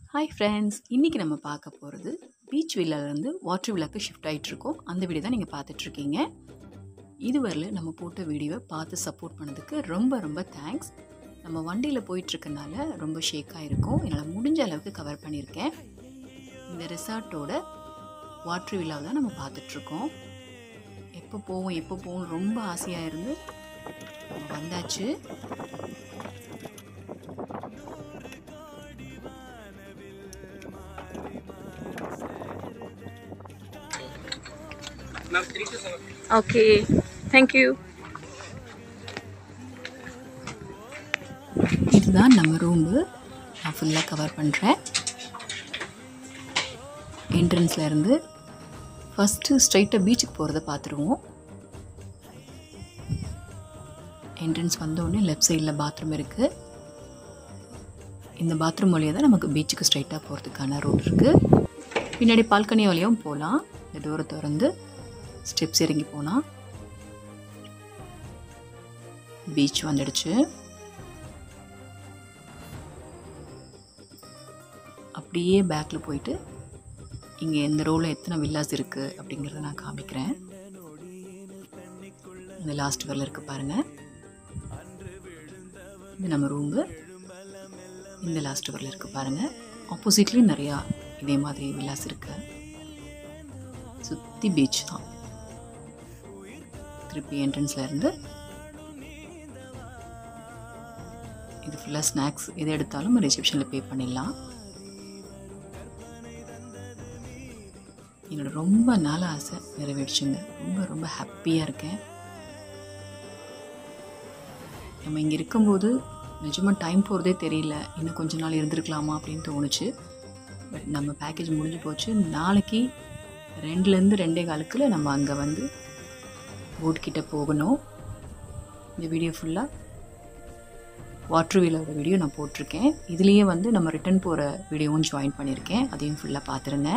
Hi friends இன்றைக்கி நம்ம பார்க்க போகிறது பீச் வில்லாலேருந்து வாட்டர் வில்லாக்கு ஷிஃப்ட் ஆகிட்ருக்கோம் அந்த வீடியோ தான் நீங்கள் பார்த்துட்ருக்கீங்க இதுவரையில் நம்ம போட்ட வீடியோவை பார்த்து சப்போர்ட் பண்ணதுக்கு ரொம்ப ரொம்ப தேங்க்ஸ் நம்ம வண்டியில் போயிட்டுருக்கனால ரொம்ப ஷேக்காக இருக்கும் என்னால் முடிஞ்ச அளவுக்கு கவர் பண்ணியிருக்கேன் இந்த ரிசார்ட்டோட வாட்டர் வில்லாவை தான் நம்ம பார்த்துட்ருக்கோம் எப்போ போவோம் எப்போ போவோம் ரொம்ப ஆசையாக இருந்து நம்ம வந்தாச்சு Okay, thank you. இதுதான் நம்ம ரூமு நான் ஃபுல்லாக கவர் பண்ணுறேன் என்ட்ரன்ஸில் இருந்து ஃபஸ்ட்டு ஸ்ட்ரைட்டாக பீச்சுக்கு போகிறத பார்த்துருவோம் என்ட்ரன்ஸ் வந்தோடனே லெஃப்ட் சைடில் பாத்ரூம் இருக்குது இந்த பாத்ரூம் வழியாக தான் நமக்கு பீச்சுக்கு ஸ்ட்ரைட்டாக போகிறதுக்கான ரோட் இருக்குது பின்னாடி பால்கனி வழியாகவும் போகலாம் இந்த டோரை திறந்து ஸ்டெப்ஸ் இறங்கி போனால் பீச் வந்துடுச்சு அப்படியே பேக்கில் போயிட்டு இங்கே எந்த ரோவில் எத்தனை வில்லாஸ் இருக்குது அப்படிங்கிறத நான் காமிக்கிறேன் இந்த லாஸ்ட் வரல இருக்குது பாருங்கள் இது நம்ம ரூமு இந்த லாஸ்ட் வரல இருக்குது பாருங்கள் ஆப்போசிட்லேயும் நிறையா இதே மாதிரி வில்லாஸ் இருக்குது சுற்றி பீச் தான் திருப்பி என்ட்ரன்ஸில் இருந்து இது ஃபுல்லாக ஸ்நாக்ஸ் எது எடுத்தாலும் ரிசப்ஷனில் பே பண்ணிடலாம் என்னோட ரொம்ப நாள் ஆசை நிறைவேறிச்சுங்க ரொம்ப ரொம்ப ஹாப்பியாக இருக்கேன் நம்ம இங்கே இருக்கும்போது நிஜமாக டைம் போகிறதே தெரியல இன்னும் கொஞ்ச நாள் இருந்திருக்கலாமா அப்படின்னு தோணுச்சு பட் நம்ம பேக்கேஜ் முடிஞ்சு போச்சு நாளைக்கு ரெண்டுலேருந்து ரெண்டே காலுக்குள்ள நம்ம அங்கே வந்து போட் கிட்ட போகணும் இந்த வீடியோ ஃபுல்லாக வாட்டர் வீலோட வீடியோ நான் போட்டிருக்கேன் இதுலேயே வந்து நம்ம ரிட்டர்ன் போகிற வீடியோவும் ஜாயின் பண்ணியிருக்கேன் அதையும் ஃபுல்லாக பார்த்துருங்க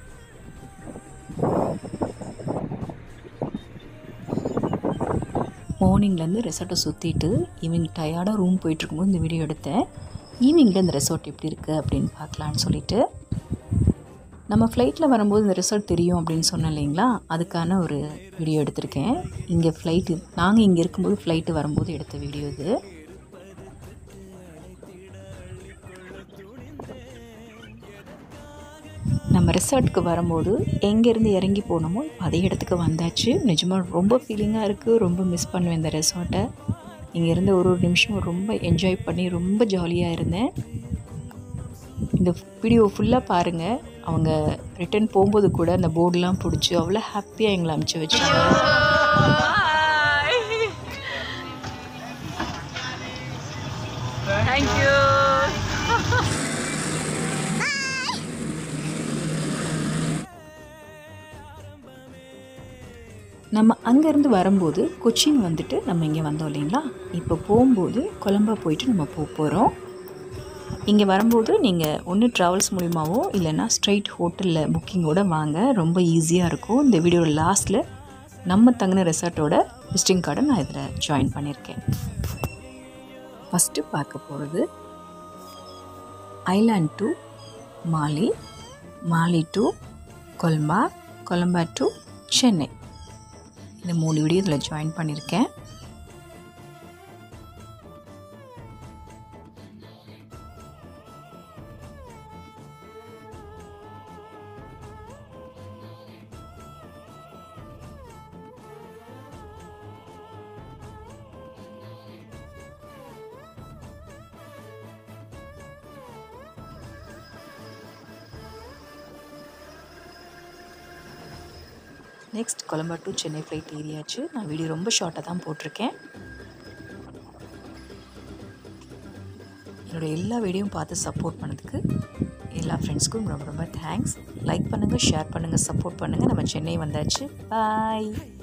மார்னிங்லேருந்து ரெசார்ட்டை சுற்றிட்டு ஈவினிங் டயர்டாக ரூம் போயிட்டுருக்கும்போது இந்த வீடியோ எடுத்தேன் ஈவினிங்கில் இந்த ரெசார்ட் எப்படி இருக்குது அப்படின்னு பார்க்கலான்னு சொல்லிட்டு நம்ம ஃப்ளைட்டில் வரும்போது இந்த ரிசார்ட் தெரியும் அப்படின்னு சொன்னேன் இல்லைங்களா அதுக்கான ஒரு வீடியோ எடுத்திருக்கேன் இங்கே ஃப்ளைட்டு நாங்கள் இங்கே இருக்கும்போது ஃப்ளைட்டு வரும்போது எடுத்த வீடியோ இது நம்ம ரிசார்ட்டுக்கு வரும்போது எங்கேருந்து இறங்கி போனோமோ இப்போ அதே இடத்துக்கு வந்தாச்சு நிஜமாக ரொம்ப ஃபீலிங்காக இருக்குது ரொம்ப மிஸ் பண்ணுவேன் இந்த ரெசார்ட்டை இங்கே இருந்த ஒரு ஒரு நிமிஷம் ரொம்ப என்ஜாய் பண்ணி ரொம்ப ஜாலியாக இருந்தேன் இந்த வீடியோ ஃபுல்லாக பாருங்கள் அவங்க ரிட்டர்ன் போகும்போது கூட அந்த போர்டெலாம் பிடிச்சி அவ்வளோ ஹாப்பியாக எங்களை அமுச்சு வச்சாங்க Bye. Thank you. நம்ம அங்கேருந்து வரும்போது கொச்சின் வந்துட்டு நம்ம இங்கே வந்தோம் இல்லைங்களா இப்போ போகும்போது கொலம்பா போயிட்டு நம்ம போக போகிறோம் இங்கே வரும்போது நீங்கள் ஒன்று ட்ராவல்ஸ் மூலிமாவோ இல்லைன்னா ஸ்ட்ரைட் ஹோட்டலில் புக்கிங்கோட வாங்க ரொம்ப ஈஸியாக இருக்கும் இந்த வீடியோட லாஸ்ட்டில் நம்ம தங்கின ரெசார்ட்டோட விசிட்டிங் கார்டை நான் இதில் ஜாயின் பண்ணியிருக்கேன் ஃபஸ்ட்டு பார்க்க போகிறது island to Male Male to Colombo Colombo to Chennai இந்த மூணு வீடியோ இதில் ஜாயின் பண்ணியிருக்கேன் next Colombo to Chennai flight ஏரியாச்சு நான் வீடியோ ரொம்ப ஷார்ட்டாக தான் போட்டிருக்கேன் என்னோடய எல்லா வீடியோவும் பார்த்து சப்போர்ட் பண்ணதுக்கு எல்லா ஃப்ரெண்ட்ஸ்க்கும் ரொம்ப ரொம்ப தேங்க்ஸ் லைக் பண்ணுங்கள் ஷேர் பண்ணுங்கள் சப்போர்ட் பண்ணுங்கள் நம்ம சென்னை வந்தாச்சு பாய்